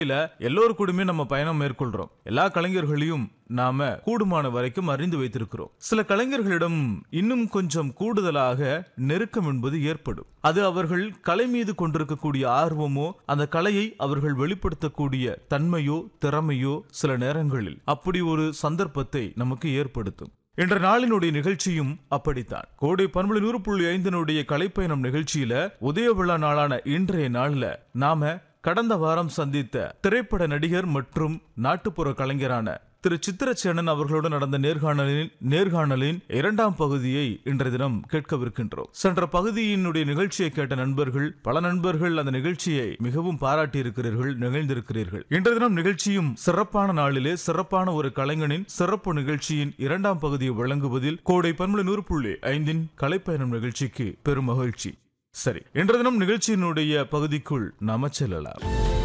இல்ல எல்லோரு கூடமே நம்ம பயணம் மேற்கொள்றோம் எல்லா கலைஞர்களையும் நாம கூடுமான வரைக்கும் அறிந்து வைத்திருக்கிறோம் சில கலைஞர்களிடம் இன்னும் கொஞ்சம் கூடுதலாக நெருக்கம் என்பது ஏற்படும் அது அவர்கள் கலை மீது கொண்டிருக்கக்கூடிய ஆர்வமோ அந்த கலையை அவர்கள் வெளிப்படுத்தக்கூடிய தன்மையோ திறமையோ சில நேரங்களில் அப்படி ஒரு சந்தர்ப்பத்தை நமக்கு ஏற்படுத்தும் என்ற நாளினுடைய நிகழ்ச்சியும் அப்படித்தான் கோடை பண்புல நூறு புள்ளி ஐந்தினுடைய கலைப்பயணம் நிகழ்ச்சியில உதய விழா நாளான இன்றைய நாள்ல நாம கடந்த வாரம் சந்தித்த திரைப்பட நடிகர் மற்றும் நாட்டுப்புற கலைஞரான திரு சித்திரச்சேனன் அவர்களோடு நடந்த நேர்காணலின் நேர்காணலின் இரண்டாம் பகுதியை இன்றைய தினம் கேட்கவிருக்கின்றோம் சென்ற பகுதியினுடைய நிகழ்ச்சியை கேட்ட நண்பர்கள் பல நண்பர்கள் அந்த நிகழ்ச்சியை மிகவும் பாராட்டி இருக்கிறீர்கள் நிகழ்ந்திருக்கிறீர்கள் இன்றைய தினம் நிகழ்ச்சியும் சிறப்பான நாளிலே சிறப்பான ஒரு கலைஞனின் சிறப்பு நிகழ்ச்சியின் இரண்டாம் பகுதியை வழங்குவதில் கோடை பன்மலை நூறு புள்ளி ஐந்தின் கலைப்பயணம் நிகழ்ச்சிக்கு பெரும் மகிழ்ச்சி சரி இன்றைய தினம் நிகழ்ச்சியினுடைய பகுதிக்குள் நாம செல்லலாம்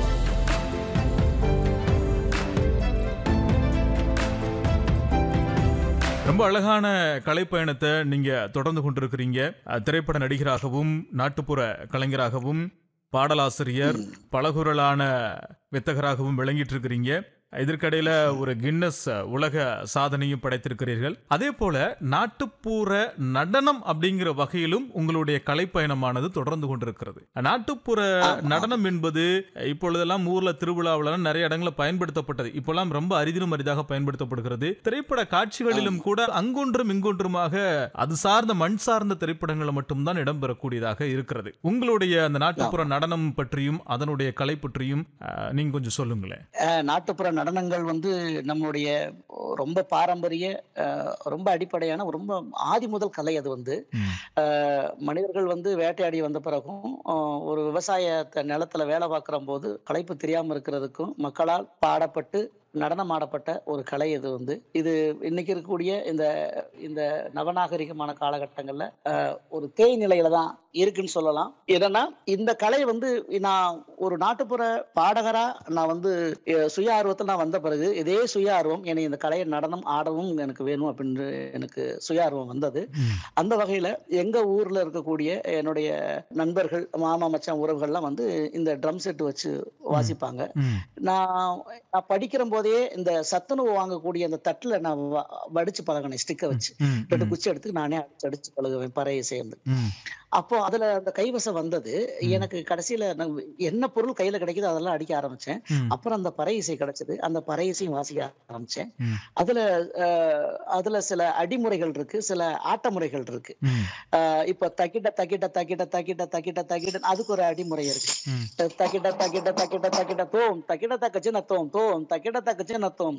ரொம்ப அழகான கலைப்பயணத்தை நீங்க தொடர்ந்து கொண்டிருக்கிறீங்க அஹ், திரைப்பட நடிகராகவும் நாட்டுப்புற கலைஞராகவும் பாடலாசிரியர் பலகுரலான வித்தகராகவும் விளங்கிட்டு இருக்கிறீங்க இதற்கிடையில ஒரு கின்னஸ் உலக சாதனையும் படைத்திருக்கிறீர்கள் அதே போல நாட்டுப்புற நடனம் அப்படிங்கிற வகையிலும் உங்களுடைய கலைப்பயணமானது தொடர்ந்து கொண்டிருக்கிறது நாட்டுப்புற நடனம் என்பது இப்பொழுதெல்லாம் ஊர்ல திருவிழாவுல நிறைய இடங்கள்ல பயன்படுத்தப்பட்டது இப்பெல்லாம் ரொம்ப அரிதிலும் அரிதாக பயன்படுத்தப்படுகிறது திரைப்பட காட்சிகளிலும் கூட அங்கொன்றும் இங்கொன்றுமாக அது சார்ந்த மண் சார்ந்த திரைப்படங்கள் மட்டும்தான் இடம்பெறக்கூடியதாக இருக்கிறது உங்களுடைய அந்த நாட்டுப்புற நடனம் பற்றியும் அதனுடைய கலை பற்றியும் அஹ், நீங்க கொஞ்சம் சொல்லுங்களேன் அஹ் நாட்டுப்புற நடனங்கள் வந்து நம்மளுடைய ரொம்ப பாரம்பரிய அஹ் ரொம்ப அடிப்படையான ரொம்ப ஆதி முதல் கலை அது வந்து ம். அஹ் மனிதர்கள் வந்து வேட்டையாடி வந்த பிறகும் அஹ் ஒரு விவசாய நிலத்துல வேலை பார்க்குற போது களைப்பு தெரியாம இருக்கிறதுக்கும் மக்களால் பாடப்பட்டு நடனம் ஆடப்பட்ட ஒரு கலை இது வந்து இது இன்னைக்கு இருக்கக்கூடிய இந்த இந்த நவநாகரிகமான காலகட்டங்கள்ல அஹ், ஒரு தேய் நிலையில தான் இருக்குன்னு சொல்லலாம் என்னன்னா இந்த கலை வந்து நான் ஒரு நாட்டுப்புற பாடகரா நான் வந்து அஹ், சுய ஆர்வத்தில் நான் வந்த பிறகு இதே சுய ஆர்வம் என்னை இந்த கலையை நடனம் ஆடவும் எனக்கு வேணும் அப்படின்னு எனக்கு சுய ஆர்வம் வந்தது அந்த வகையில எங்க ஊர்ல இருக்கக்கூடிய என்னுடைய நண்பர்கள் மாமா மச்சான் உறவுகள்லாம் வந்து இந்த ட்ரம் செட் வச்சு வாசிப்பாங்க ம். நான் நான் படிக்கிற போதே இந்த சத்துணவு வாங்கக்கூடிய அந்த தட்டுல நான் வ- வடிச்சு பழகினேன் ஸ்டிக்கை வச்சு ம். ரெண்டு குச்சி எடுத்து நானே அடிச்சு அடிச்சு பழகுவேன் பறையை சேர்ந்து ம். அப்போ அதுல அந்த கைவசம் வந்தது எனக்கு கடைசியில நான் என்ன பொருள் கையில கிடைக்குதோ அதெல்லாம் அடிக்க ஆரம்பிச்சேன் ம். அப்புறம் அந்த பறை இசை கிடைச்சது அந்த பறை இசையும் வாசிக்க ஆரம்பிச்சேன் ம். அதுல அஹ், அதுல சில அடிமுறைகள் இருக்கு சில ஆட்டமுறைகள் இருக்கு ம். அஹ், இப்ப தக்கிட்ட தக்கிட்ட தக்கிட்ட தக்கிட்ட தக்கிட்ட தக்கிட்ட அதுக்கு ஒரு அடிமுறை இருக்கு ம். தக்கிட்ட தக்கிட்ட தக்கிட்ட தக்கிட்ட தோம் தக்கிட்ட தக்கச்சு நத்தோம் தோம் தக்கிட்ட தக்கச்சு நத்தோம்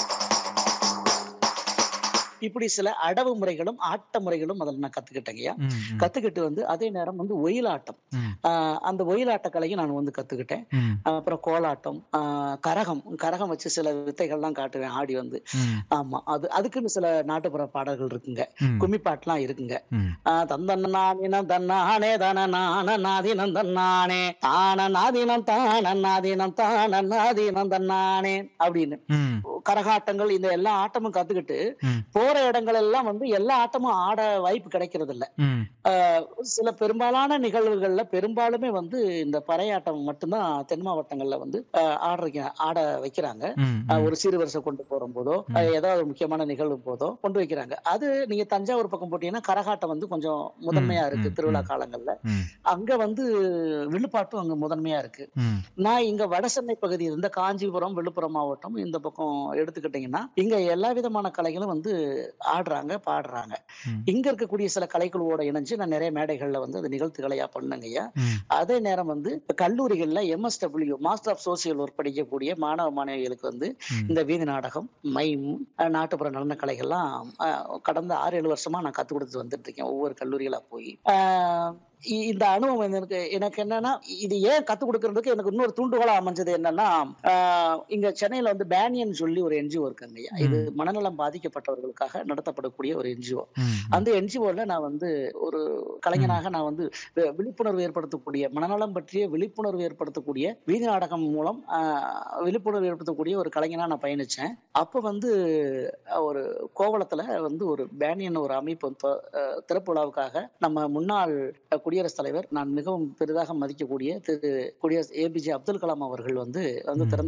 இப்படி சில அடவு முறைகளும் ஆட்ட முறைகளும் அதில் நான் கத்துக்கிட்டேங்கய்யா ம். ம். கத்துக்கிட்டு வந்து அதே நேரம் வந்து ஒயிலாட்டம் ம். ஆஹ் அந்த ஒயிலாட்ட கலையும் நான் வந்து கத்துக்கிட்டேன் ம். அப்புறம் கோலாட்டம் ஆஹ் கரகம் கரகம் வச்சு சில வித்தைகள்லாம் காட்டுவேன் ஆடி வந்து ம். ஆமா அது அதுக்குன்னு சில நாட்டுப்புற பாடல்கள் இருக்குங்க ம். கும்மி பாட்டுலாம் இருக்குங்க ம். ஆஹ் தந்தன்னாதினம் தன்னானே தன நான நாதினம் தன்னானே தான நாதினம் தான நாதினம் தான நாதினம் தன்னானே அப்படின்னு ம். கரகாட்டங்கள் இந்த எல்லா ஆட்டமும் கத்துக்கிட்டு ம். போற இடங்கள் எல்லாம் வந்து எல்லா ஆட்டமும் ஆட வாய்ப்பு கிடைக்கிறது இல்ல ம். ஆஹ் சில பெரும்பாலான நிகழ்வுகள்ல பெரும்பாலுமே வந்து இந்த பறையாட்டம் மட்டும்தான் தென் மாவட்டங்கள்ல வந்து ஆஹ் ஆடுறீங்க ஆட வைக்கிறாங்க ம். ஆஹ் ஒரு சீர்வரிசை கொண்டு போற போதோ ஆஹ் ஏதாவது ஒரு முக்கியமான நிகழ்வு போதோ கொண்டு வைக்கிறாங்க அது நீங்க தஞ்சாவூர் பக்கம் போட்டீங்கன்னா கரகாட்டம் வந்து கொஞ்சம் முதன்மையா இருக்கு ம், திருவிழா ம். காலங்கள்ல ம். அங்க வந்து விழுப்பாட்டும் அங்க முதன்மையா இருக்கு ம். நான் இங்க வடசென்னை பகுதி இந்த காஞ்சிபுரம் விழுப்புரம் மாவட்டம் இந்த பக்கம் எடுத்துக்கிட்டீங்கன்னா இங்க எல்லா விதமான கலைகளும் வந்து ஆடுறாங்க பாடுறாங்க ம். இங்க இருக்கக்கூடிய சில கலைக்குழுவோட இணைஞ்சு நான் நிறைய மேடைகள்ல வந்து அது நிகழ்த்துகளையா பண்ணுங்கய்யா ம். அதே நேரம் வந்து இப்ப கல்லூரிகள்ல MSW master of social work படிக்கக்கூடிய மாணவ மாணவிகளுக்கு வந்து ம். இந்த வீதி நாடகம் மைம் அஹ், நாட்டுப்புற நடன கலைகள்லாம் அஹ், கடந்த ஆறு ஏழு வருஷமா நான் கத்து கொடுத்து வந்துட்டு இருக்கேன் ஒவ்வொரு கல்லூரிகளா போய் ஆஹ், இ- இந்த அனுபவம் எனக்கு எனக்கு என்னன்னா இது ஏன் கத்து கொடுக்கறதுக்கு எனக்கு இன்னொரு தூண்டுகோலா அமைஞ்சது என்னன்னா ஆஹ், இங்க சென்னையில வந்து பேனியன் சொல்லி ஒரு என்ஜிஓ இருக்குங்க இது மனநலம் பாதிக்கப்பட்டவர்களுக்காக நடத்தப்படக்கூடிய ஒரு என்ஜிஓ ம். அந்த என்ஜிஓல நான் வந்து ஒரு கலைஞனாக நான் வந்து வி- விழிப்புணர்வு ஏற்படுத்தக்கூடிய மனநலம் பற்றிய விழிப்புணர்வு ஏற்படுத்தக்கூடிய வீதி நாடகம் மூலம் ஆஹ், விழிப்புணர்வு ஏற்படுத்தக்கூடிய ஒரு கலைஞனா நான் பயணிச்சேன் அப்ப வந்து அஹ், ஒரு கோவளத்துல வந்து ஒரு பேனியன் ஒரு அமைப்பு வந்து, அஹ், திறப்பு விழாவுக்காக நம்ம முன்னாள் அஹ், குடியரசுத் தலைவர் நான் மிகவும் பெரிதாக மதிக்கக்கூடிய திரு குடியரசு ஏபிஜே அப்துல் கலாம் அவர்கள் வந்து வந்து திறந்து